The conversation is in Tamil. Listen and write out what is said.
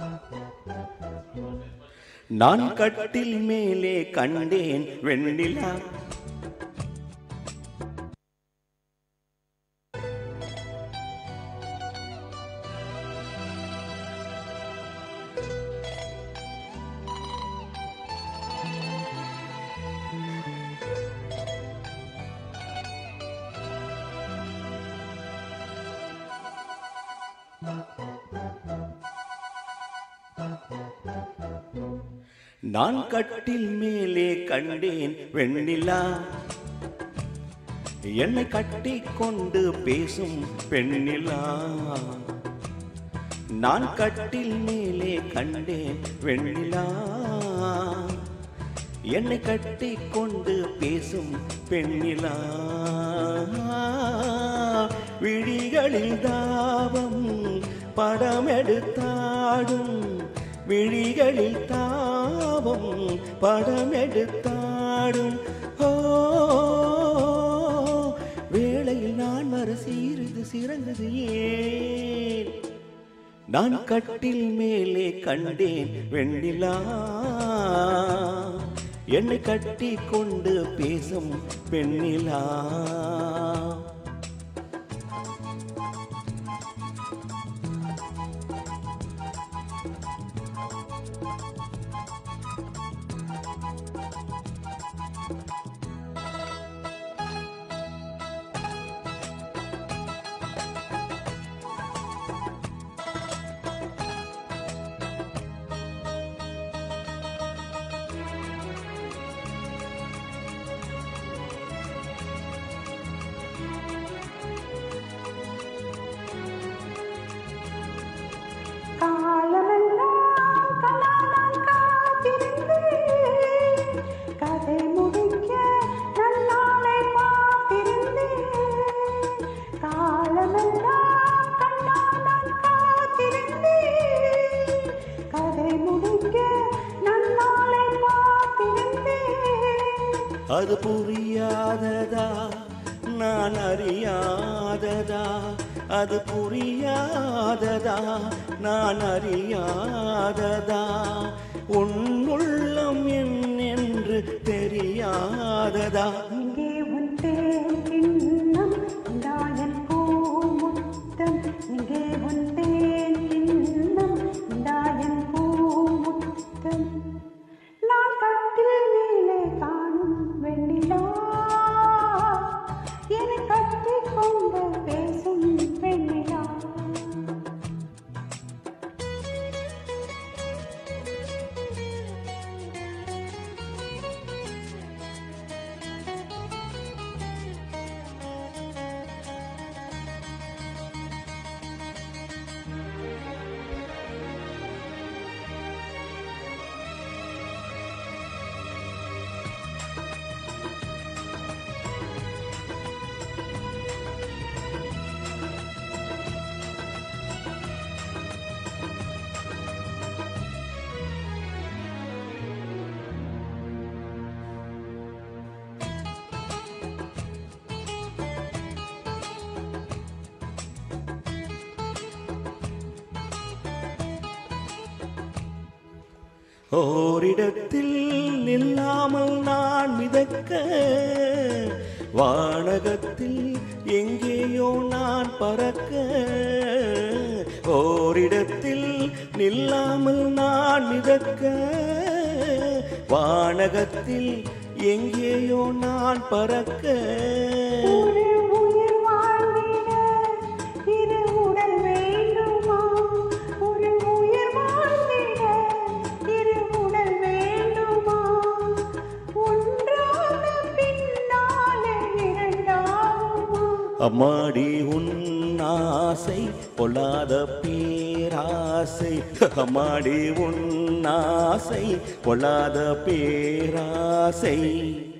நான் கட்டில் மேலே கண்டேன் வெண்ணிலா நான் கட்டில் மேலே கண்டேன் வெண்ணிலா என்னை கட்டி கொண்டு பேசும் பெண்ணிலா நான் கட்டில் மேலே கண்டேன் வெண்ணிலா என்னை கட்டி கொண்டு பேசும் பெண்ணிலா விழிகளில் தாவம் படம் எடுத்தாடும் விழிகளில் தாவம் படம் எடுத்தாடும் ஓ வேளையில் நான் வர சீருது சிறந்தது ஏன் நான் கட்டில் மேலே கண்டேன் வெண்ணிலா என்னை கட்டி கொண்டு பேசும் பெண்ணிலா காலமெல்லாம் கண்ணால் காத்திருந்தேன். கதை முடிக்க நன்னாளை பார்த்திருந்தேன். காலமெல்லாம் கண்ணால் காத்திருந்தேன். கதை முடிக்க நன்னாளை பார்த்திருந்தேன் அது புரியாததா நான் அறியாததா அது புரியாததா நான் அறியாததா உன்னுள்ளம் என்னென்று தெரியாததா இங்கே உன் தேன் கிண்ணம் இந்தாயன் பூமுத்தம் இங்கே உன் தேன் கிண்ணம் இந்தாயன் பூமுத்தம் நான் கட்டில் மேலே காணும் வெண்ணிலா என்னை கட்டி கொண்டு பேசும் பெண்ணிலா ஓரிடத்தில் நில்லாமல் நான் மிதக்க வானகத்தில் எங்கேயோ நான் பறக்க ஓரிடத்தில் நில்லாமல் நான் மிதக்க வானகத்தில் எங்கேயோ நான் பறக்க ஒரு உயிர் வாழ்ந்திட இரு உடல் வேண்டுமா ஒரு உயிர் வாழ்ந்திட இரு உடல் வேண்டுமா ஒன்றான பின்னாலே இரண்டாகுமா அம்மாடி உன் ஆசை பொல்லாத பேராசை அம்மாடி உன் ஆசை பொல்லாத பேராசை